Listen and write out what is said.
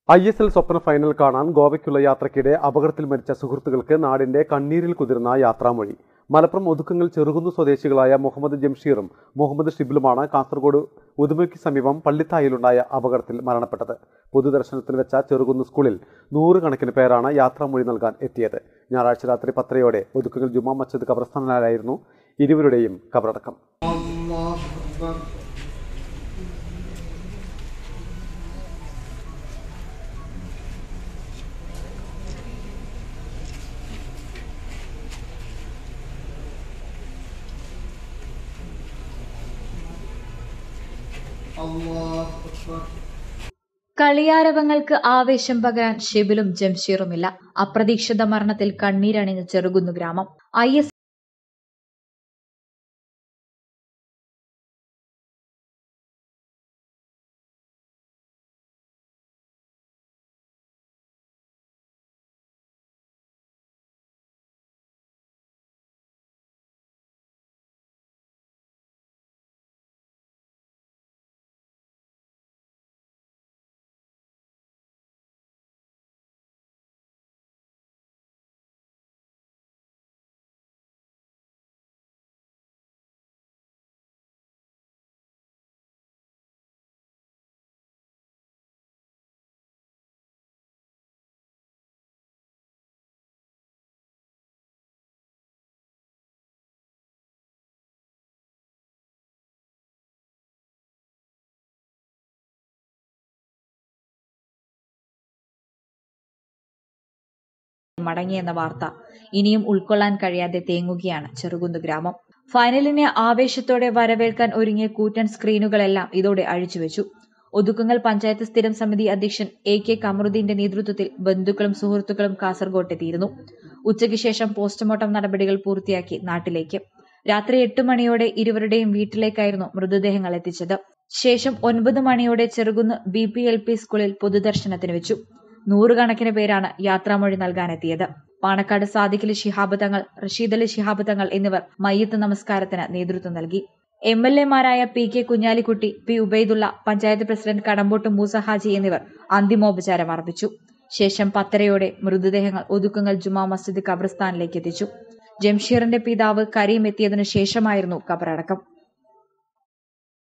I S L സ്വപ്ന final കാണാൻ ഗോവയ്ക്കുള്ള യാത്രയ്ക്കിടെ അപകടത്തിൽ മരിച്ച സുഹൃത്തുക്കൾക്ക് നാടിന്റെ കണ്ണീരിൽ കുതിർന്ന യാത്രാമൊഴി മലപ്പുറം ഒതുക്കങ്ങൾ ചെറുകുന്നു സ്വദേശികളായ മുഹമ്മദ് ജംഷീറും മുഹമ്മദ് ഷിബിലുമാണ് കാസർഗോഡ് ഉദുമയ്ക്ക് സമീപം പള്ളിത്തായിലുണ്ടായ അപകടത്തിൽ മരണപ്പെട്ടത് പൊതുദർശനത്തിന് വെച്ച ചെറുകുന്നു സ്കൂളിൽ നൂറുകണക്കിന് പേരാണ് യാത്രാമൊഴി നൽകാൻ എത്തിയത് ഞായറാഴ്ച രാത്രി പത്തരയോടെ ഒതുക്കങ്ങൾ ജുമാ മസ്ജിദ് ഖബർസ്ഥാനിലായിരുന്നു ഇരുവരുടെയും ഖബറടക്കം الله أكبر الله أكبر കളിയാരവങ്ങൾക്ക് ആവേശം പകരാൻ ഷിബിലും ജംഷീറുമില്ല അപ്രതീക്ഷിത മരണത്തിൽ കണ്ണീരണിഞ്ഞ് ചെറുകുന്നു ഗ്രാമം ഐ എസ് മടങ്ങിയെന്ന വാർത്ത ഇനിയും ഉൾക്കൊള്ളാൻ കഴിയാതെ തേങ്ങുകയാണ് ചെറുകുന്നു ഗ്രാമം ഫൈനലിനെ ആവേശത്തോടെ വരവേൽക്കാൻ ഒരുങ്ങിയ കൂറ്റൻ സ്ക്രീനുകളെല്ലാം ഇതോടെ അഴിച്ചുവെച്ചു ഒതുക്കുങ്ങൽ പഞ്ചായത്ത് സ്ഥിരം സമിതി അധ്യക്ഷൻ എ കെ കമറുദ്ദീന്റെ നേതൃത്വത്തിൽ ബന്ധുക്കളും സുഹൃത്തുക്കളും കാസർഗോട്ടെത്തിയിരുന്നു ഉച്ചയ്ക്ക് ശേഷം പോസ്റ്റ്മോർട്ടം നടപടികൾ പൂർത്തിയാക്കി നാട്ടിലേക്ക് രാത്രി എട്ട് മണിയോടെ ഇരുവരുടെയും വീട്ടിലേക്കായിരുന്നു മൃതദേഹങ്ങൾ എത്തിച്ചത് ശേഷം ഒൻപത് മണിയോടെ Cherukunnu B P L P സ്കൂളിൽ പൊതുദർശനത്തിന് വെച്ചു നൂറുകണക്കിന് പേരാണ് യാത്രാമൊഴി നൽകാനെത്തിയത് പാണക്കാട് സാദിഖലി ശിഹാബ് തങ്ങൾ റഷീദ് അലി ശിഹാബ് തങ്ങൾ എന്നിവർ മയ്യത്ത് നമസ്കാരത്തിന് നേതൃത്വം നൽകി എം എൽ എമാരായ P K Kunhalikutty P Ubaidulla panchayat president Kadambot Moosa Haji എന്നിവർ അന്തിമോപചാരം അർപ്പിച്ചു ശേഷം പത്തരയോടെ മൃതദേഹങ്ങൾ ഒതുക്കുങ്ങൽ ജുമാ മസ്ജിദ് ഖബർസ്ഥാനിലേക്ക് എത്തിച്ചു ജംഷീറിന്റെ പിതാവ് കരീം എത്തിയതിനു ശേഷമായിരുന്നു ഖബറടക്കം